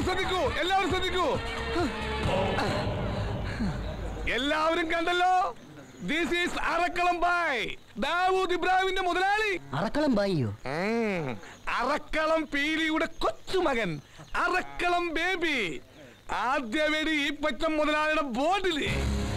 ശ്രദ്ധിക്കൂ എല്ലാവരും ശ്രദ്ധിക്കൂ എല്ലാവരും കണ്ടല്ലോ ദിസ് ഈസ് അറക്കളം ബായ് ദാവൂദ് ഇബ്രാഹിമിന്റെ മുതലാളി അറക്കളം ബായിയോ ഉം. അറക്കളം പീലിയുടെ കൊച്ചുമകൻ അറക്കളം ബേബി ആദ്യ വെടി ഈ പറ്റം മുതലാളിയുടെ ബോർഡില്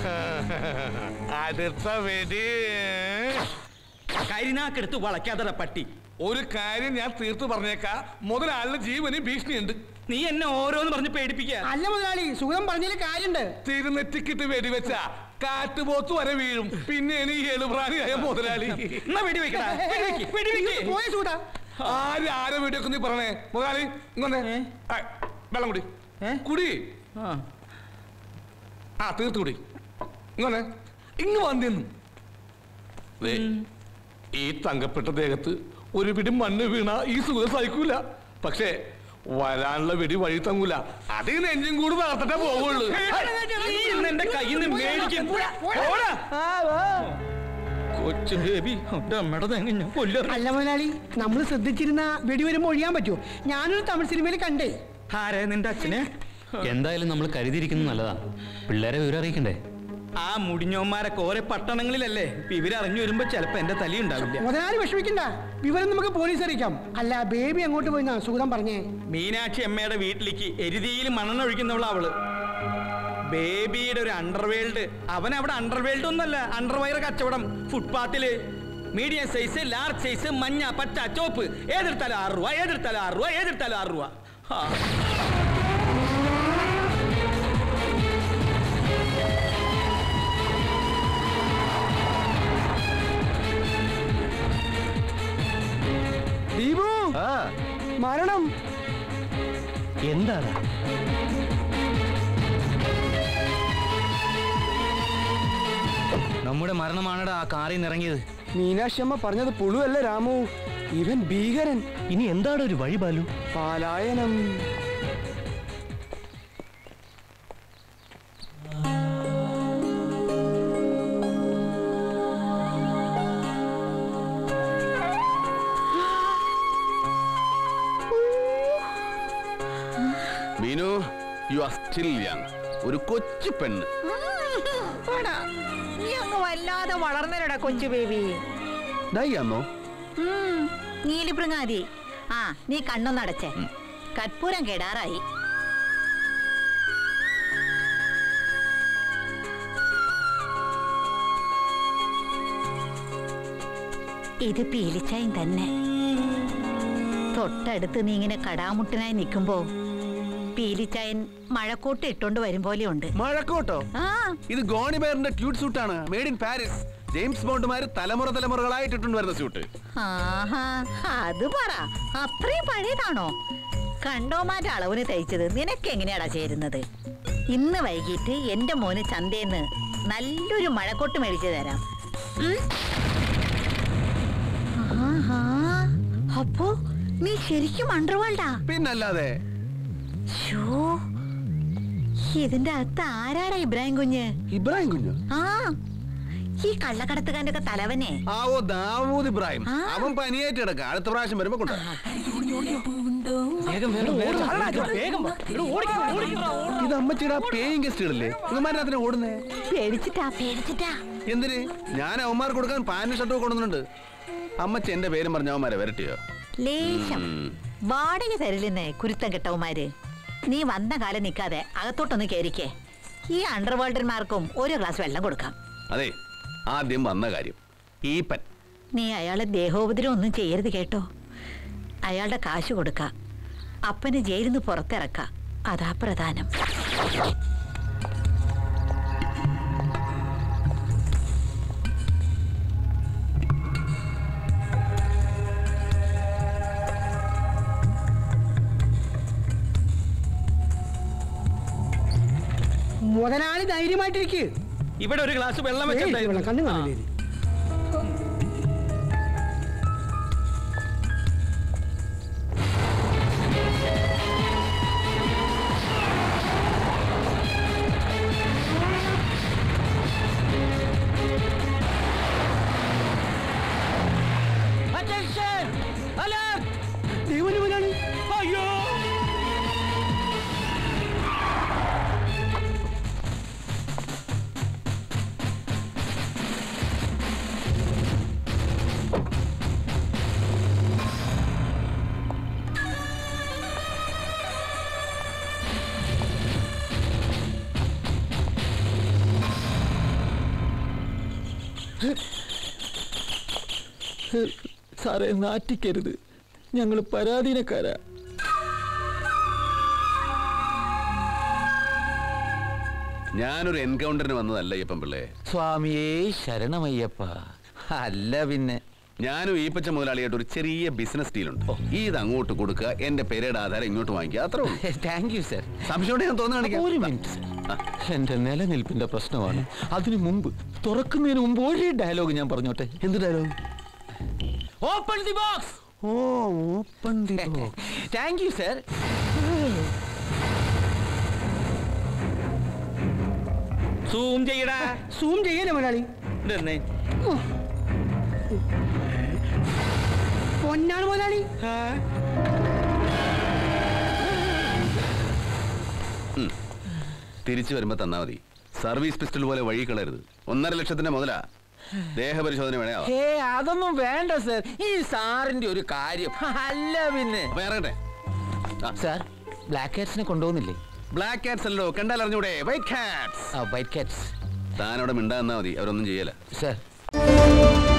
അടുത്ത വെടി കരിനാക്കെടുത്ത് വളയ്ക്കാതെ പട്ടി ഒരു കാര്യം ഞാൻ തീർത്തു പറഞ്ഞേക്കാ മുതലാളിയുടെ ജീവന് ഭീഷണിയുണ്ട് നീ എന്നെ ഓരോന്ന് പറഞ്ഞ് പേടിപ്പിക്കുക അല്ല മുതലാളി സുഖം പറഞ്ഞതിൽ കാര്യണ്ട് തിരുനെറ്റിക്കിട്ട് വെടിവെച്ച കാറ്റുപോത്ത് വരെ വീഴും പിന്നെ ഈ എളുപ്രാണിയായ മുതലാളി എന്നാ വെടിവെക്കടാ വെടിവെക്ക്, വെടിവെക്ക്. പോയ സൂട്ടാ ആര് ആരെ വെടിവെക്കും നീ പറഞ്ഞേ മുതലാളി ഇങ്ങനെ ഏ? വെള്ളം കുടി ഏ? കുടി ആ. ആ തീർത്ത് കുടി ഇങ്ങനെ ഇങ്ങ് വന്നിന്നു ദേ, ഈ തങ്കപ്പെട്ട ദേഹത്ത് ഒരു പിടി മണ്ണ് വീണ ഈ സുഖം സഹിക്കൂല പക്ഷേ വരാനുള്ള വെടി വഴി തങ്ങൂല അതീ നെഞ്ചും കൂടി തകർത്തിട്ടേ പോവുള്ളൂ നീ ഇന്ന് എന്റെ കയ്യിൽ നിന്ന് മേടിക്കും പോടാ. കൊച്ചു ബേബി എന്റെ അമ്മയുടെ തേങ്ങ ഞാൻ കൊല്ലറി അല്ല മുതലാളി നമ്മൾ ശ്രദ്ധിച്ചിരുന്ന വെടി വരുമ്പോ ഒഴിയാൻ പറ്റുമോ ഞാനൊരു തമിഴ് സിനിമയിൽ കണ്ടേ ആരെ നിന്റെ അച്ഛനെ എന്തായാലും നമ്മൾ കരുതിയിരിക്കുന്നത് നല്ലതാ പിള്ളേരെ വിവരം അറിയിക്കണ്ടേ ആ മുടിഞ്ഞോന്മാരൊക്കെ ഓരോ പട്ടണങ്ങളിലല്ലേ ഇപ്പൊ ഇവരറിഞ്ഞു വരുമ്പോ ചിലപ്പോ എന്റെ തലി ഉണ്ടാവില്ല മുതലാളി വിഷമിക്കണ്ട വിവരം നമുക്ക് പോലീസ് അറിയിക്കാം അല്ല ബേബി അങ്ങോട്ട് പോയിന്നാ സുഗതം പറഞ്ഞേ മീനാക്ഷി അമ്മയുടെ വീട്ടിലേക്ക് എരുതിയിൽ മണ്ണെണ്ണ ഒഴിക്കുന്നവള അവള് ബേബിയുടെ ഒരു അണ്ടർവേൾഡ് അവൻ അവിടെ അണ്ടർവേൾഡ് ഒന്നല്ല അണ്ടർവയർ കച്ചവടം ഫുട്പാത്തില് മീഡിയം സൈസ് ലാർജ് സൈസ് മഞ്ഞ പച്ച ചോപ്പ് ഏതെടുത്താലും ആറ് രൂപ ഏതെടുത്താലും ആറ് രൂപ ഏതെടുത്താലും ആറ് രൂപ ആ. ദീപു മരണം എന്താണ് നമ്മുടെ മരണമാണടാ ആ കാറിൽ നിന്ന് ഇറങ്ങിയത് മീനാക്ഷി അമ്മ പറഞ്ഞത് പുളുവല്ല രാമു ഇവൻ ഭീകരൻ ഇനി എന്താണ് ഒരു വഴി ബാലു പാലായനം Meenu you are still young ഒരു കൊച്ചു പെണ്ണ് പോടാ. നീ അങ്ങ് വല്ലാതെ വളർന്നരടാ കൊച്ചു ബേബി ഡയ്യാന്നോ ഉം, നീലിപ്പൃങ്ങാതി ആ നീ കണ്ണൊന്നടച്ചേ കற்பൂരം കെടാറായി ഇത് പീലിച്ചായും തന്നെ തൊട്ടടുത്ത് നീ ഇങ്ങനെ കടാമുട്ടനായി നിൽക്കുമ്പോ പീലിച്ചായൻ മഴക്കോട്ട് ഇട്ടോണ്ട് വരും പോലെയുണ്ട് മഴക്കോട്ടോ ആ ഇത് ഗോണി ബെയറിന്റെ ക്യൂട്ട് സൂട്ടാണ് മെയ്ഡ് ഇൻ പാരീസ് ജെയിംസ് ബോണ്ടുമാര് തലമുറ തലമുറകളായിട്ട് ഇട്ടുകൊണ്ട് വരുന്ന സ്യൂട്ട് ആഹാ അത് പറ അത്രയും പഴയതാണോ കണ്ടോമാറ്റ അളവിന് തയ്ച്ചത് നിനക്ക് എങ്ങനെയാടാ ചേരുന്നത് ഇന്ന് വൈകിട്ട് എന്റെ മോന് ചന്തേന്ന് നല്ലൊരു മഴക്കൊട്ട് മേടിച്ചു തരാം ഉം? ആഹാ, അപ്പോ നീ ശരിക്കും അണ്ടർവേൾഡാ പിന്നല്ലാതെ ഷോ ഇതിന്റെ അകത്ത് ആരാടാ ഇബ്രാഹിം കുഞ്ഞ് ഇബ്രാഹിം കുഞ്ഞു ആ ഈ കള്ളക്കടത്തുകാരന്റെ ഒക്കെ തലവനെ ആ ഓ ദാവൂദ് ഇബ്രാഹിം ആ. അവൻ പനിയായിട്ട് കിടക്കാം അടുത്ത പ്രാവശ്യം വരുമ്പോ കൊണ്ടുവരാം ഇത് അമ്മച്ചിയുടെ പേയിങ് ഗസ്റ്റുകളല്ലേ ഇവന്മാരതിനെ ഓടുന്നേ പേടിച്ചിട്ടാ പേടിച്ചിട്ടാ എന്തിന് ഞാൻ അവന്മാർക്ക് കൊടുക്കാൻ പാന്റും ഷർട്ടും കൊണ്ടുവന്നിട്ടുണ്ട് അമ്മച്ചി എന്റെ പേരും പറഞ്ഞ അവന്മാരെ വരട്ടിയോ ലേശം ഉം. വാടക തരില്ലെന്നേ കുരുത്തം കെട്ടവന്മാര് നീ വന്ന കാലം നിൽക്കാതെ അകത്തോട്ടൊന്ന് കയറിക്കേ ഈ അണ്ടർവേൾഡന്മാർക്കും ഒരു ഗ്ലാസ് വെള്ളം കൊടുക്കാം അതെ ആദ്യം വന്ന കാര്യം ഈ പൻ നീ അയാളെ ദേഹോപദ്രവം ഒന്നും ചെയ്യരുത് കേട്ടോ അയാളുടെ കാശ് കൊടുക്ക അപ്പന് ജയിലിൽ നിന്ന് പുറത്തിറക്ക അതാ പ്രധാനം മുതലാളി ധൈര്യമായിട്ടിരിക്കുക ഇവിടെ ഒരു ഗ്ലാസ് വെള്ളം വെച്ചിട്ടുണ്ടായിരുന്നു കണ്ണു കാണില്ലേ ദൈവം മുതലാളി അയ്യോ സാറേ നാറ്റിക്കരുത് ഞങ്ങൾ പരാധീനക്കാരാ ഞാനൊരു എൻകൗണ്ടറിന് വന്നതല്ല അയ്യപ്പൻ പിള്ളേ സ്വാമിയേ ശരണമയ്യപ്പ അല്ല പിന്നെ ഞാനും ഈപ്പച്ച മുതലാളിയായിട്ട് ഒരു ചെറിയ ബിസിനസ് ഡീലുണ്ട് ഇത് അങ്ങോട്ട് കൊടുക്കുക എന്റെ പെരയുടെ ആധാരം ഇങ്ങോട്ട് വാങ്ങിക്കുക അത്രേ ഉള്ളൂ താങ്ക് യു സർ സംശയം ഞാൻ തോന്നുന്നു ഒരു മിനിറ്റ് സർ എന്റെ നിലനിൽപ്പിന്റെ പ്രശ്നമാണ് അതിനു മുമ്പ് തുറക്കുന്നതിന് മുമ്പ് ഒരു ഡയലോഗ് ഞാൻ പറഞ്ഞോട്ടെ എന്ത് dialogue open the box oh open the thank you sir zoom ചെയ്യടാ സൂം ചെയ്യല്ലേ മുതലാളി ഇതെന്നേ പൊന്നാണ് മുതലാളി തിരിച്ചു വരുമ്പോ തന്നാ മതി സർവീസ് പിസ്റ്റൾ പോലെ വഴി കളരുത് ഒന്നര ലക്ഷത്തിന്റെ മുതലാ ദേഹപരിശോധന വേണേ ആവാം. ഏ അതൊന്നും വേണ്ട സർ ഈ സാറിന്റെ ഒരു കാര്യം അല്ല പിന്നെ അപ്പൊ ഇറങ്ങട്ടെ സാർ ബ്ലാക്ക് കാറ്റ്സിനെ കൊണ്ടുപോകുന്നില്ലേ ബ്ലാക്ക് കാറ്റ്സ് അല്ലോ കണ്ടാൽ അറിഞ്ഞൂടെ വൈറ്റ് കാറ്റ്സ് ആ വൈറ്റ് കാറ്റ്സ് താനവിടെ മിണ്ടാന്നാ മതി അവരൊന്നും ചെയ്യല സർ